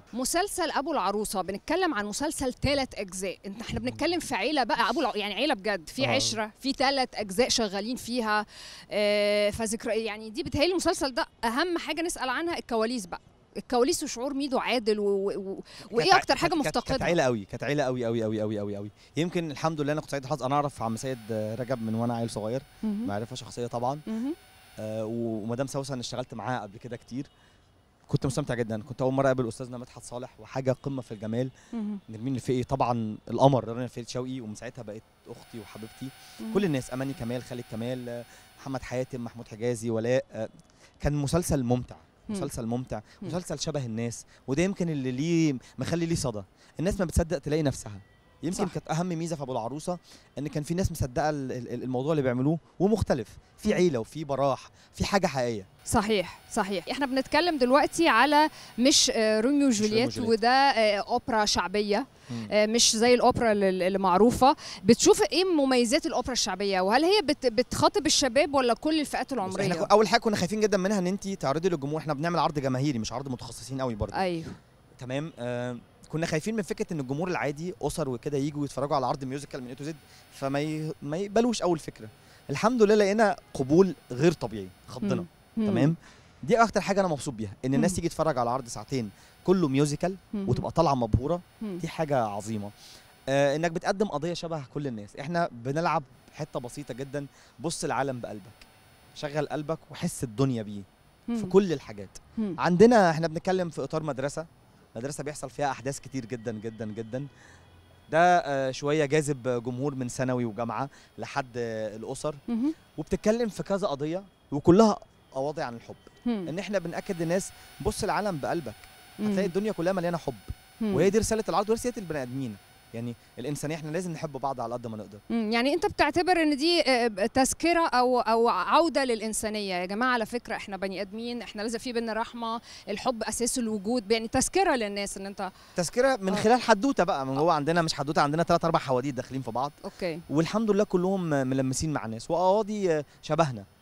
مسلسل ابو العروسه بنتكلم عن مسلسل ثلاث اجزاء انت احنا بنتكلم في عيله بقى ابو الع... يعني عيله بجد في آه. عشره في ثلاث اجزاء شغالين فيها آه فذكرى يعني دي بتهيألي المسلسل ده اهم حاجه نسال عنها الكواليس بقى الكواليس وشعور ميدو عادل و... و... و... وايه كانت ع- اكتر حاجه كانت- كانت- كانت مفتقدها عيله قوي كانت عيله قوي قوي قوي قوي قوي قوي يمكن الحمد لله انا كنت سعيد الحظ انا اعرف عم سيد رجب من وانا عيل صغير مهم. معرفه شخصيه طبعا مهم. آه، ومدام سوسن اشتغلت معاها قبل كده كتير كنت مستمتع جدا كنت اول مره اقابل استاذنا مدحت صالح وحاجه قمه في الجمال مهم. نرمين الفقي طبعا القمر رنا الفقي شوقي ومن ساعتها بقت اختي وحبيبتي كل الناس اماني كمال خالد كمال آه، محمد حاتم محمود حجازي ولاء آه، كان مسلسل ممتع مم. مسلسل ممتع مم. مسلسل شبه الناس وده يمكن اللي ليه مخلي ليه صدى الناس ما بتصدق تلاقي نفسها يمكن صح. كانت اهم ميزه في ابو العروسه ان كان في ناس مصدقه ال- ال- الموضوع اللي بيعملوه ومختلف في مم. عيله وفي براح في حاجه حقيقيه صحيح صحيح احنا بنتكلم دلوقتي على مش آه، روميو وجولييت وجولييت. وده آه، اوبرا شعبيه مم. آه، مش زي الاوبرا اللي اللي معروفه بتشوف ايه مميزات الاوبرا الشعبيه وهل هي بت بتخاطب الشباب ولا كل الفئات بص، احنا العمريه كو- اول حاجه كنا خايفين جدا منها ان انت تعرضي للجمهور احنا بنعمل عرض جماهيري مش عرض متخصصين قوي برضه ايوه تمام آه كنا خايفين من فكره ان الجمهور العادي اسر وكده يجوا يتفرجوا على عرض ميوزيكال من اي تو زد فما ي... ما يقبلوش اول فكره الحمد لله لقينا قبول غير طبيعي خضنا مم. مم. تمام دي اكتر حاجه انا مبسوط بيها ان الناس مم. تيجي تتفرج على عرض ساعتين كله ميوزيكال مم. وتبقى طالعه مبهوره مم. دي حاجه عظيمه آه انك بتقدم قضيه شبه كل الناس احنا بنلعب حته بسيطه جدا بص العالم بقلبك شغل قلبك وحس الدنيا بيه في مم. كل الحاجات مم. عندنا احنا بنتكلم في اطار مدرسه مدرسه بيحصل فيها احداث كتير جدا جدا جدا ده آه، شويه جاذب جمهور من ثانوي وجامعه لحد آه، الاسر مم. وبتتكلم في كذا قضيه وكلها قواضي عن الحب مم. ان احنا بناكد للناس بص العالم بقلبك مم. هتلاقي الدنيا كلها مليانه حب مم. وهي دي رساله العرض ورساله البني ادمين يعني الانسانيه احنا لازم نحب بعض على قد ما نقدر مم. يعني انت بتعتبر ان دي آه، تذكره او او عوده للانسانيه يا جماعه على فكره احنا بني ادمين احنا لازم في بينا رحمه الحب اساس الوجود يعني تذكره للناس ان انت تذكره من آه. خلال حدوته بقى من جوه عندنا مش حدوته عندنا ثلاث اربع حواديت داخلين في بعض اوكي والحمد لله كلهم ملمسين مع الناس وقواضي شبهنا